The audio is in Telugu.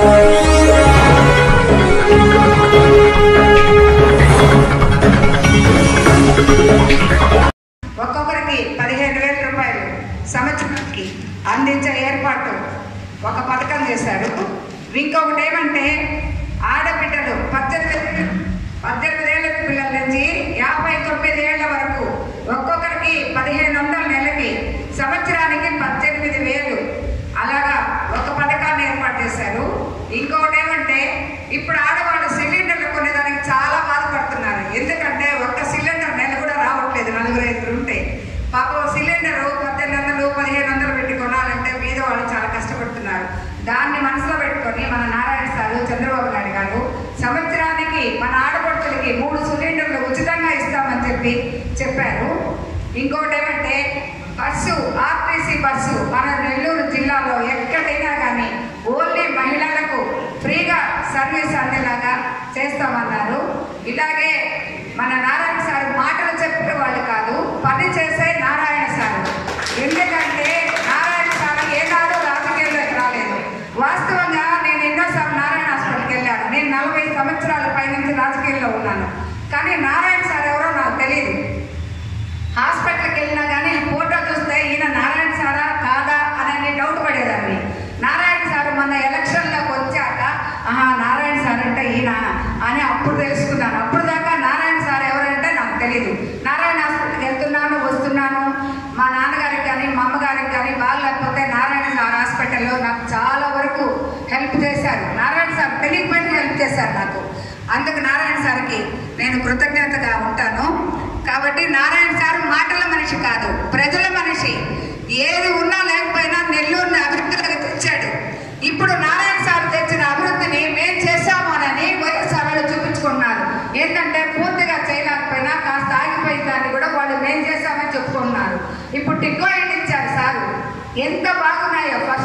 ఒక్కొక్కరికి పదిహేను వేల రూపాయలు సంవత్సరానికి అందించే ఏర్పాటు ఒక పథకం చేశారు ఇంకొకటి ఏమంటే ఆడబిడ్డలు పద్దెనిమిది పద్దెనిమిది ఏళ్ళ పిల్లల నుంచి యాభై తొమ్మిది ఏళ్ల వరకు ఒక్కొక్కరికి పదిహేను వందల నెలకి సంవత్సరానికి పద్దెనిమిది వేలు అలాగా ఒక పథకాన్ని ఏర్పాటు చేశారు ఇంకొకటి ఏమంటే ఇప్పుడు ఆడవాళ్ళు సిలిండర్లు కొనేదానికి చాలా బాధపడుతున్నారు ఎందుకంటే ఒక్క సిలిండర్ నెల కూడా రావట్లేదు నలుగురు ఐదుగురు ఉంటే పాపం సిలిండర్ పద్దెనిమిది వందలు పదిహేను వందలు పెట్టి కొనాలంటే మీద వాళ్ళు చాలా కష్టపడుతున్నారు దాన్ని మనసులో పెట్టుకొని మన నారాయణ సారు చంద్రబాబు నాయుడు గారు సంవత్సరానికి మన ఆడపడుచులకి మూడు సిలిండర్లు ఉచితంగా ఇస్తామని చెప్పి చెప్పారు ఇంకోటి ఏమంటే బస్సు ఆర్టీసీ బస్సు మన నెల్లూరు జిల్లాలో ఎక్కడైనా కానీ ఓన్లీ మహిళలకు ఫ్రీగా సర్వీస్ అందేలాగా చేస్తామన్నారు ఇలాగే మన నారాయణ సార్ మాటలు చెప్పే వాళ్ళు కాదు పని చేసే నారాయణ సార్ ఎందుకంటే నారాయణ సార్ ఏనాడు రాజకీయాల్లోకి రాలేదు వాస్తవంగా నేను ఎన్నోసార్లు నారాయణ హాస్పిటల్కి వెళ్ళాను నేను నలభై సంవత్సరాల పైనుంచి రాజకీయాల్లో ఉన్నాను కానీ నారాయణ సార్ ఎవరో నాకు తెలియదు హాస్పిటల్కి వెళ్ళినా కానీ ఫోటో చూస్తే ఈయన నారాయణ సారా కాదా అని డౌట్ పడేదాన్ని నారాయణ సార్ మొన్న ఎలక్షన్లోకి వచ్చాక ఆహా నారాయణ సార్ అంటే ఈయన అని అప్పుడు తెలుసుకున్నాను అప్పుడు దాకా నారాయణ సార్ ఎవరంటే నాకు తెలియదు నారాయణ హాస్పిటల్కి వెళ్తున్నాను వస్తున్నాను మా నాన్నగారికి కానీ మా అమ్మగారికి కానీ బాగలేకపోతే నారాయణ సార్ హాస్పిటల్లో నాకు చాలా వరకు హెల్ప్ చేశారు నారాయణ సార్ తెలియకపోయినా హెల్ప్ చేశారు నాకు అందుకు నారాయణ సార్కి నేను కృతజ్ఞతగా ఉంటాను కాబట్టి నారాయణ సార్ మాటల మనిషి కాదు ప్రజల మనిషి ఏది ఉన్నా లేకపోయినా నెల్లూరుని అభివృద్ధిలోకి తెచ్చాడు ఇప్పుడు నారాయణ సార్ తెచ్చిన అభివృద్ధిని మేం చేశామోనని వైఎస్ఆర్ వాళ్ళు చూపించుకున్నారు ఏంటంటే పూర్తిగా చేయలేకపోయినా కాస్త ఆగిపోయిన దాన్ని కూడా వాళ్ళు మేం చేశామని చెప్పుకున్నారు ఇప్పుడు టిక్కో ఇంటి ఇచ్చారు సార్ ఎంత బాగున్నాయో